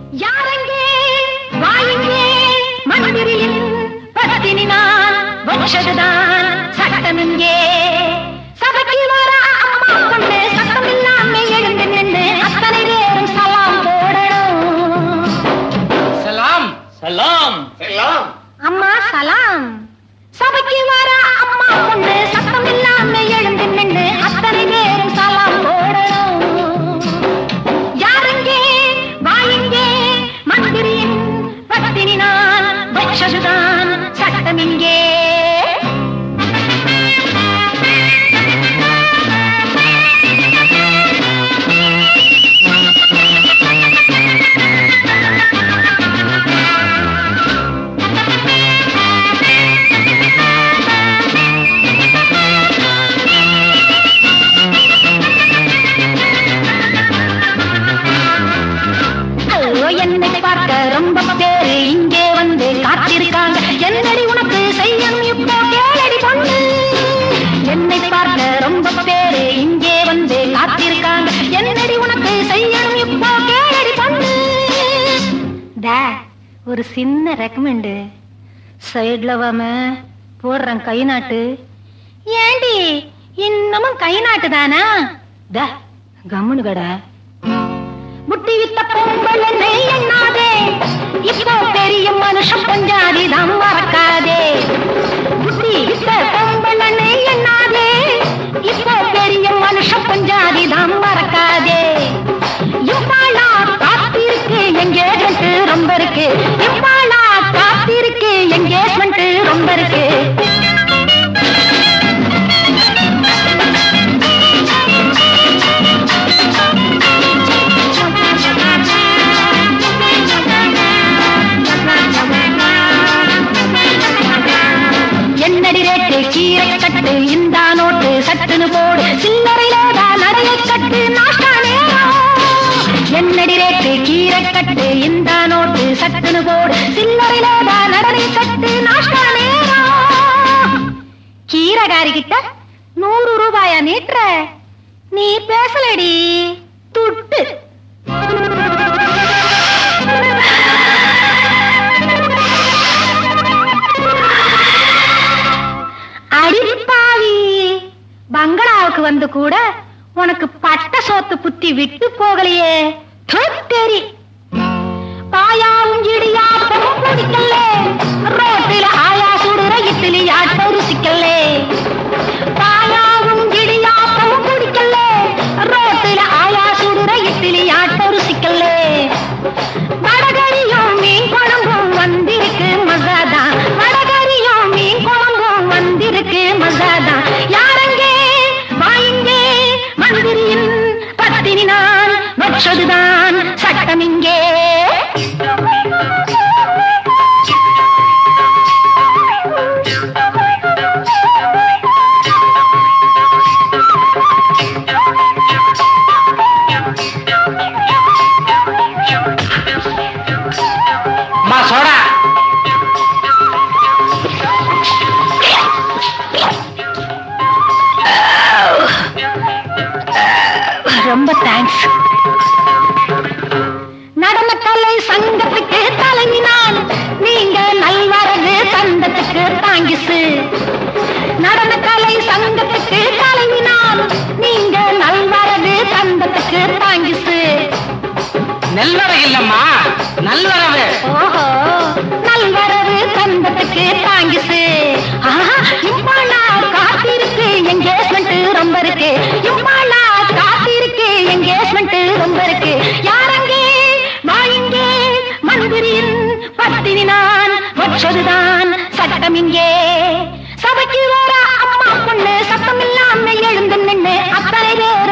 யாரெங்கே வாயுங்கே மந்திரியின் பத்தினி நான் வச்சதுதான் சட்டம் இங்கே சபைக்கு வர அம்மா கொண்டு சத்தம் இல்லாம எழுந்து நின்று அத்தனை பேரும் சலாம் போடணும் சலாம் சலாம் செல்லாம் அம்மா சலாம் சபைக்கு வர அம்மா கொண்டு சத்தம் இல்லாம எழுந்து நின்று அத்தனை பேரும் சலாம் போடணும் யாரெங்கே வாயுங்கே மந்திரியின் பத்தினி நான் வச்சதுதான் சட்டம் இங்கே ஐயோ, என்னை பார்க்க ரொம்ப பேரு இங்கே வந்து காத்திருக்காங்க என்னடி உனக்கு செய்யணும் இப்போ கேளடி பொண்ணு என்னை பார்க்க ரொம்ப பேரு இங்கே வந்து காத்திருக்காங்க என்னடி உனக்கு செய்யணும் இப்போ கேளடி பொண்ணு டா ஒரு சின்ன ரெக்கமெண்டு சைடுல வாம போடுறேன் கை நாட்டு ஏண்டி இன்னமும் கை நாட்டு தானா டா கம்முனு கடை முட்டி வித்த பொம்பளை எண்ணாதே இப்போ பெரிய மனுஷன் பஞ்சாதி தான் மறக்காதே முட்டி வித்த பொம்பளை எண்ணாதே இப்போ பெரிய மனுஷன் பஞ்சாதி தான் மறக்காதே இவ்வாளா காத்திருக்கு எங்கேஜ்மெண்ட் ரொம்ப இருக்கு இவ்வாளா காத்திருக்கு எங்கேஜ்மெண்ட் ரொம்ப இருக்கு என்னடி ரேட்டு கீரை கட்டு இந்த நோட்டு சட்டுன்னு போடு சில்லறையில தான் நடைய கட்டு நாஷ்டா நேரம் என்னடி ரேட்டு கீரை கட்டு இந்த நோட்டு சட்டுன்னு போடு சில்லறையில தான் நடனை கட்டு நாஷ்டா நேரம் கீரைகாரி கிட்ட நூறு ரூபாயா நீட்டுற நீ பேசலடி துட்டு அடிப்பாவி பங்களாவுக்கு வந்து கூட உனக்கு பட்ட சோத்து புத்தி விட்டு போகலையே தெரி பாயாவும் இடியாப்பமும் பிடிக்கல ரோட்டில ஆயா சுடுற இட்லி ஆட்ட ருசிக்கல பாயாவும் இடியாப்பமும் பிடிக்கல ரோட்டில ஆயா சுடுற இட்லி ஆட்ட ருசிக்கல வடகரியும் மீன் குழம்பும் வந்திருக்கு மசாதான் வடகரியும் மீன் குழம்பும் வந்திருக்கு மசாதான் யாரங்கே வாயுங்கே மந்திரியின் பத்தினி நான் வச்சதுதான் சட்டம் இங்கே மா சோடா ரொம்ப தேங்க்ஸ் நடனக்கலை சங்கத்துக்கு தலைவி நான் நீங்க நல்வரவு சந்தத்துக்கு தாங்கிசு நடனக்கலை சங்கத்துக்கு தலைவி நான் நீங்க நல்வரவு சந்தத்துக்கு தாங்கிசு நெல்வரை இல்லம்மா நல்வரவு ஓஹோ நல்வரவு சந்தத்துக்கு தாங்கிசு ஆஹா இம்மாளா காத்திருக்கு எங்கேஜ்மெண்ட் ரொம்ப இருக்கு இம்மாளா காத்திருக்கு எங்கேஜ்மெண்ட் ரொம்ப இருக்கு யாரங்கே வாயுங்கே மந்திரியின் பத்தினி நான் வச்சதுதான் சட்டம் இங்கே சபைக்கு வர அம்மா பொண்ணு சத்தம் இல்லாம எழுந்து நின்னு அத்தனை பேர்